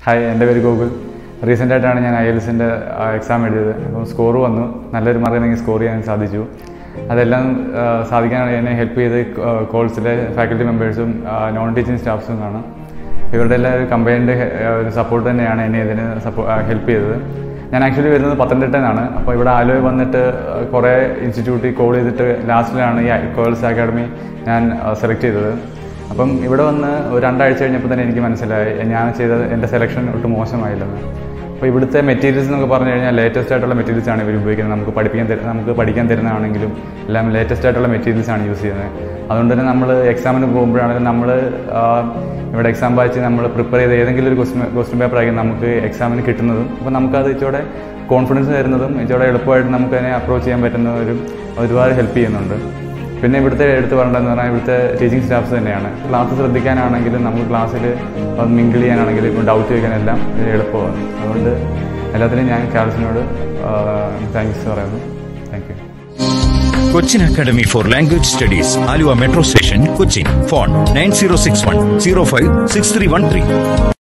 hi എൻ്റെ പേര് Gokul recent ആയിട്ടാണ് ഞാൻ ഐ എൽ എസിൻ്റെ എക്സാം എഴുതിയത് അപ്പം സ്കോർ വന്നു നല്ലൊരു മാർക്ക് എനിക്ക് സ്കോർ ചെയ്യാൻ സാധിച്ചു അതെല്ലാം ആ, സാധിക്കാൻ എന്നെ ഹെൽപ്പ് ചെയ്ത് കോഴ്സിലെ ഫാക്കൽറ്റി മെമ്പേഴ്സും നോൺ ടീച്ചിങ് സ്റ്റാഫ്സും ആണ് ഇവരുടെ എല്ലാം ഒരു കമ്പൈൻഡ് ഒരു സപ്പോർട്ട് തന്നെയാണ് എന്നെ ഇതിന് സപ്പോ ഹെൽപ്പ് ചെയ്തത് ഞാൻ ആക്ച്വലി വരുന്നത് പത്തനംതിട്ടയിൽ നിന്നാണ് അപ്പോൾ ഇവിടെ ആലുവ വന്നിട്ട് ആ, കുറേ ഇൻസ്റ്റിറ്റ്യൂട്ടിൽ കോൾ ചെയ്തിട്ട് ലാസ്റ്റിലാണ് ഈ കേൾസ് അക്കാഡമി ഞാൻ സെലക്ട് ചെയ്തത് അപ്പം ഇവിടെ വന്ന് ഒരു രണ്ടാഴ്ച കഴിഞ്ഞപ്പോൾ തന്നെ എനിക്ക് മനസ്സിലായി ഞാൻ ചെയ്ത എൻ്റെ സെലക്ഷൻ ഒട്ടും മോശമായില്ലെന്ന് അപ്പോൾ ഇവിടുത്തെ മെറ്റീരിയൽസ് എന്നൊക്കെ പറഞ്ഞു കഴിഞ്ഞാൽ ലേറ്റസ്റ്റ് ആയിട്ടുള്ള മെറ്റീരിയൽസ് ആണ് ഇവർ ഉപയോഗിക്കുന്നത് നമുക്ക് പഠിപ്പിക്കാൻ തരുന്ന നമുക്ക് പഠിക്കാൻ തരുന്നതാണെങ്കിലും എല്ലാം ലേറ്റസ്റ്റ് ആയിട്ടുള്ള മെറ്റീരിയൽസ് ആണ് യൂസ് ചെയ്യുന്നത് അതുകൊണ്ട് തന്നെ നമ്മൾ എക്സാമിന് പോകുമ്പോഴാണെങ്കിലും നമ്മൾ ഇവിടെ എക്സാം വായിച്ച് നമ്മൾ പ്രിപ്പയർ ചെയ്ത ഏതെങ്കിലും ഒരു ക്വസ്റ്റ്യൻ ക്വസ്റ്റ്യൻ പേപ്പർ ആയിരിക്കും നമുക്ക് എക്സാമിന് കിട്ടുന്നതും അപ്പോൾ നമുക്കത് ഇച്ചിരി കോൺഫിഡൻസ് തരുന്നതും ഇച്ചിരി എളുപ്പമായിട്ട് നമുക്ക് അതിനെ അപ്രോച്ച് ചെയ്യാൻ പറ്റുന്ന ഒരു ഒരുപാട് ഹെൽപ്പ് ചെയ്യുന്നുണ്ട് പിന്നെ ഇവിടുത്തെ എടുത്ത് പറയേണ്ടതെന്ന് പറഞ്ഞാൽ ഇവിടുത്തെ ടീച്ചിങ് സ്റ്റാഫ്സ് തന്നെയാണ് ക്ലാസ് ശ്രദ്ധിക്കാനാണെങ്കിലും നമുക്ക് ക്ലാസ്സിൽ മിങ്കിൾ ചെയ്യാനാണെങ്കിലും ഇപ്പോൾ ഡൗട്ട് ചോദിക്കാനെല്ലാം എളുപ്പമാണ് അതുകൊണ്ട് എല്ലാത്തിനും ഞാൻ കാൽസിനോട് താങ്ക്സ് പറയുന്നു thank you Cochin Academy for Language Studies Aluva metro station Cochin phone nine zero six one zero five six three one three